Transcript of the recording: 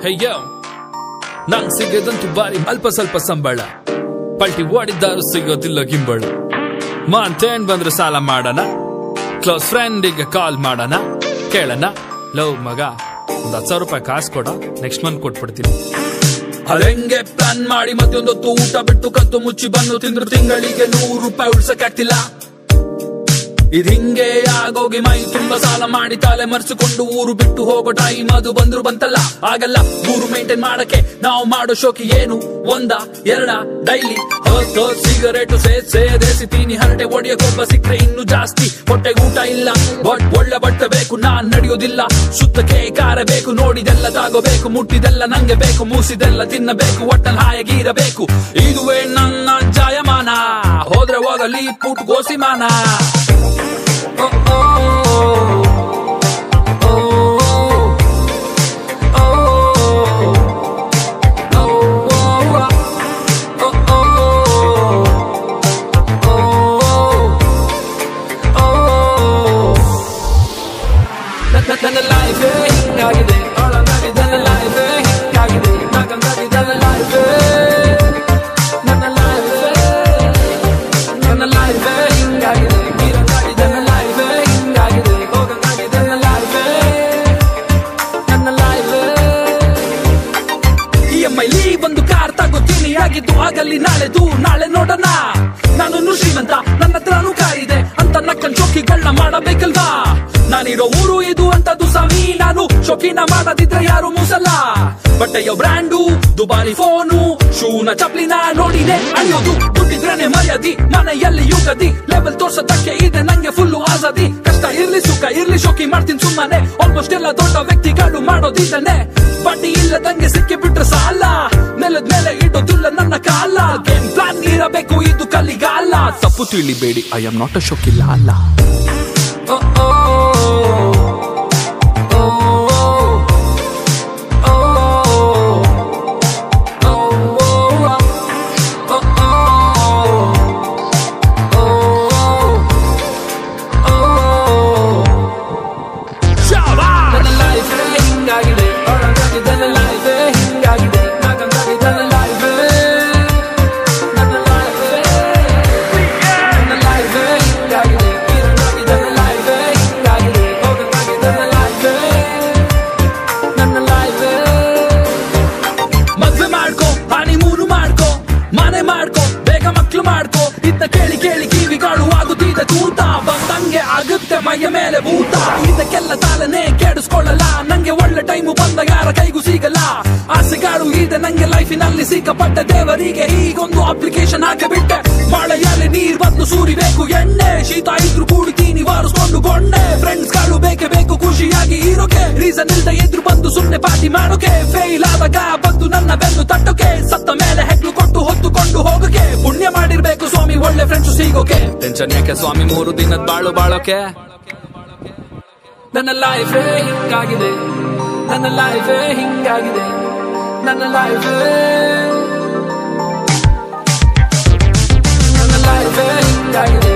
ಹೆಯ್ಯೋ ನಂಗ್ ಸಿಗದಂತೂ ಬಾರಿ ಅಲ್ಪ ಸ್ವಲ್ಪ ಸಂಬಳ ಪಲ್ಟಿ ಓಡಿದ್ದಾರು ಸಿಗೋದಿಲ್ಲ ಗಿಂಬಳು ಮಾಂತೇನ್ ಬಂದ್ರೆ ಸಾಲ ಮಾಡೋಣ ಕ್ಲೋಸ್ ಫ್ರೆಂಡಿಗೆ ಕಾಲ್ ಮಾಡೋಣ ಕೇಳೋಣ ಲವ್ ಮಗ ಒಂದ್ ಹತ್ತು ಸಾವಿರ ರೂಪಾಯಿ ಕಾಸು ಕೊಡ ನೆಕ್ಸ್ಟ್ ಮಂತ್ ಕೊಟ್ಬಿಡ್ತೀನಿ ಅದಂಗೆ ಪ್ಲಾನ್ ಮಾಡಿ ಮತ್ತೊಂದೊತ್ತು ಊಟ ಬಿಟ್ಟು ಕತ್ತು ಮುಚ್ಚಿ ಬಂದು ತಿಂದ್ರು ತಿಂಗಳಿಗೆ ನೂರು ರೂಪಾಯಿ ಉಳ್ಸಕ್ಕಾಗ್ತಿಲ್ಲ ಇದ್ ಹಿಂಗೆ ಆಗೋಗಿ ಮೈ ತುಂಬಾ ಸಾಲ ಮಾಡಿ ತಲೆ ಮರ್ಸಿಕೊಂಡು ಊರು ಬಿಟ್ಟು ಹೋಗೋ ಟೈಮ್ ಅದು ಬಂದ್ರು ಬಂತಲ್ಲ ಆಗಲ್ಲ ಊರು ಮೇಂಟೈನ್ ಮಾಡಕ್ಕೆ ನಾವು ಮಾಡೋ ಶೋಕಿ ಏನು ಒಂದ ಎರಡ ಡೈಲಿ ಹೊತ್ತು ಸಿಗರೇಟು ಸೇದ್ ಸೇದೇಸಿತೀನಿ ಹರಟೆ ಒಡೆಯಕ್ಕೊಬ್ಬ ಸಿಕ್ರೆ ಇನ್ನು ಜಾಸ್ತಿ ಹೊಟ್ಟೆಗೆ ಊಟ ಇಲ್ಲ ಬಟ್ ಒಳ್ಳೆ ಬಟ್ಟೆ ಬೇಕು ನಾನ್ ನಡೆಯೋದಿಲ್ಲ ಸುತ್ತಕ್ಕೆ ಕಾರ ಬೇಕು ನೋಡಿದೆಲ್ಲ ತಾಗೋಬೇಕು ಮುಟ್ಟಿದೆಲ್ಲ ನಂಗೆ ಬೇಕು ಮೂಸಿದೆಲ್ಲ ತಿನ್ನಬೇಕು ಒಟ್ಟಲ್ಲಿ ಹಾಯಾಗಿರಬೇಕು ಇದುವೇ ನನ್ನ ಜಾಯಮಾನ ಹೋದ್ರೆ ಹೋಗಲಿ ಪುಟ್ ಗೋಸಿಮಾನ Oh, oh, oh, oh, oh, oh, ನನ್ನ ಲೈಫ್ ಹಿಂಗಾಗಿದೆ ಒಳಗಾಗಿ ನನ್ನ ಲೈಫ್ ಹಿಂಗಾಗಿದೆ ನಗಂಗಾಗಿ ನನ್ನ ಲೈಫ್ ನನ್ನ ಲೈಫ್ ನನ್ನ ಲೈಫ್ ಹಿಂಗಾಗಿದೆ ನೀರಂಗಾಗಿ ನನ್ನ ಲೈಫ್ ಹಿಂಗಾಗಿದೆ ಹೋಗಂಗಾಗಿ ನನ್ನ ಲೈಫ್ ನನ್ನ ಲೈಫ್ ಇ ಎಂ ಐಲಿ ಒಂದು ಕಾರ್ ತಗೋತೀನಿ ಆಗಿದ್ದು ಆಗಲಿ ನಾಳೆದು ನಾಳೆ ನೋಡೋಣ ನಾನು ಶ್ರೀಮಂತ ನನ್ನ ಹತ್ರನೂ ಕಾರಿದೆ ಅಂತ ನಕ್ಕನ್ ಚೌಕಿಗಳನ್ನ ಮಾಡಬೇಕಲ್ವಾ ನಾನಿರೋ ಊರು ಇದು ಅಂತದ್ದು ಸ್ವಾಮಿ ನಾನು ಶೋಕಿನ ಮಾಡದಿದ್ರೆ ಯಾರು ಮೂಸಲ್ಲ ಬಟ್ಟೆಯ ಬ್ರ್ಯಾಂಡು ದುಬಾರಿ ಫೋನು ಶೂನ ಚಪ್ಲಿನ ನೋಡಿದೆ ಅಳಿಯೋದು ದುಡ್ಡಿದ್ರೇನೆ ಮರ್ಯಾದಿ ಮನೆಯಲ್ಲಿ ಯುಗದಿ ಲೆವೆಲ್ ತೋರ್ಸೋದಕ್ಕೆ ಇದೆ ನಂಗೆ ಫುಲ್ಲು ಆಜಾದಿ ಕಷ್ಟ ಇರ್ಲಿ ಸುಖ ಇರ್ಲಿ ಶೋಕಿ ಮಾಡ್ತೀನಿ ಸುಮ್ಮನೆ ಆಲ್ಮೋಸ್ಟ್ ಎಲ್ಲ ದೊಡ್ಡ ವ್ಯಕ್ತಿಗಳು ಮಾಡೋದಿದ್ದಾನೆ ಬಡ್ಡಿ ಇಲ್ಲದಂಗೆ ಸಿಕ್ಕಿ ಬಿಟ್ರೆ ಸಾಲ ನೆಲದ ಮೇಲೆ ಇಡೋದಿಲ್ಲ ನನ್ನ ಕಾಲ ಗೇಮ್ ಪ್ಲಾನ್ ಇರಬೇಕು ಇದು ಕಲಿಗಾಲ ತಪ್ಪು ತಿಳಿಬೇಡಿ ಐ ಆಮ್ ನಾಟ್ ಅ ಶೋಕಿಲ್ಲ ಅಲ್ಲ Oh, oh, oh, oh, oh, ನನ್ನ ಲೈಫ್ ಹಿಂಗಾಗಿದೆ ಒಳಗಾಗಿ ನನ್ನ ಲೈಫ್ ಹಿಂಗಾಗಿದೆ ನಾಗಂಗಾಗಿ ನನ್ನ ಲೈಫ್ ನನ್ನ ಲೈಫ್ ನನ್ನ ಲೈಫ್ ಹಿಂಗಾಗಿದೆ ಕಿರಣಾಗಿ ನನ್ನ ಲೈಫ್ ಹಿಂಗಾಗಿದೆ ಹೋಗಂಗಾಗಿ ನನ್ನ ಲೈಫ್ ನನ್ನ ಲೈಫ್ ಮದ್ವೆ ಮಾಡ್ಕೋ ಹನಿಮೂನು ಮಾಡ್ಕೋ ಮನೆ ಮಾಡ್ಕೋ ಬೇಗ ಮಕ್ಳು ಮಾಡ್ಕೋ ಇದ್ನ ಕೇಳಿ ಕೇಳಿ ಕಿವಿಗಳು ಆಗುತ್ತಿದೆ ತೂತ ಬಂದಂಗೆ ಆಗುತ್ತೆ ಮೈಯ ಮೇಲೆ ಭೂತ ಇದಕ್ಕೆಲ್ಲ ತಾಲನೆ ಕೆಡಿಸ್ಕೊಳ್ಳಲ್ಲ ನಂಗೆ ಒಳ್ಳೆ ಟೈಮು ಬಂದಾಗ ಯಾರ ಕೈಗೂ ಸಿಗಲ್ಲ ಆಸೆಗಳು ಇದೆ ನಂಗೆ ಲೈಫಿನಲ್ಲಿ ಸಿಕ್ಕಪಟ್ಟ ದೇವರಿಗೆ ಈಗೊಂದು ಅಪ್ಲಿಕೇಶನ್ ಹಾಕಿಬಿಟ್ಟೆ ಮಳೆಯಲ್ಲಿ ನೀರ್ ಬಂದು ಸುರಿಬೇಕು ಎಣ್ಣೆ ಶೀತ ಇದ್ರು ಕುಡಿತೀನಿ ವಾರಿಸ್ಕೊಂಡು ಗೊಂಡೆ ಫ್ರೆಂಡ್ಸ್ ಗಳು ಬೇಕೇ ಬೇಕು ಖುಷಿಯಾಗಿ ಇರೋಕೆ ರೀಸನ್ ಇಲ್ದ ಎದ್ರು ಬಂದು ಸುಮ್ನೆ ಪಾರ್ಟಿ ಮಾಡೋಕೆ ಫೇಲ್ ಆದಾಗ ಬಂದು ನನ್ನ ಬೆನ್ನು ತಟ್ಟೋಕೆ ಸತ್ತ ಮೇಲೆ ಹೆಗ್ಲು ಕೊಟ್ಟು ಹೊತ್ತುಕೊಂಡು ಹೋಗೋಕೆ ಪುಣ್ಯ ಮಾಡಿರ್ಬೇಕು ಸ್ವಾಮಿ ಒಳ್ಳೆ ಫ್ರೆಂಡ್ಸ್ ಸಿಗೋಕೆ ಟೆನ್ಷನ್ ಯಾಕೆ ಸ್ವಾಮಿ ಮೂರು ದಿನದ ಬಾಳು ಬಾಳೋಕೆ ನನ್ನ ಲೈಫ್ ಹಿಂಗಾಗಿದೆ ನನ್ನ ಲೈಫ್ ಹಿಂಗಾಗಿದೆ ನನ್ನ ಲೈಫ್ ನನ್ನ ಲೈಫ್ ಹಿಂಗಾಗಿದೆ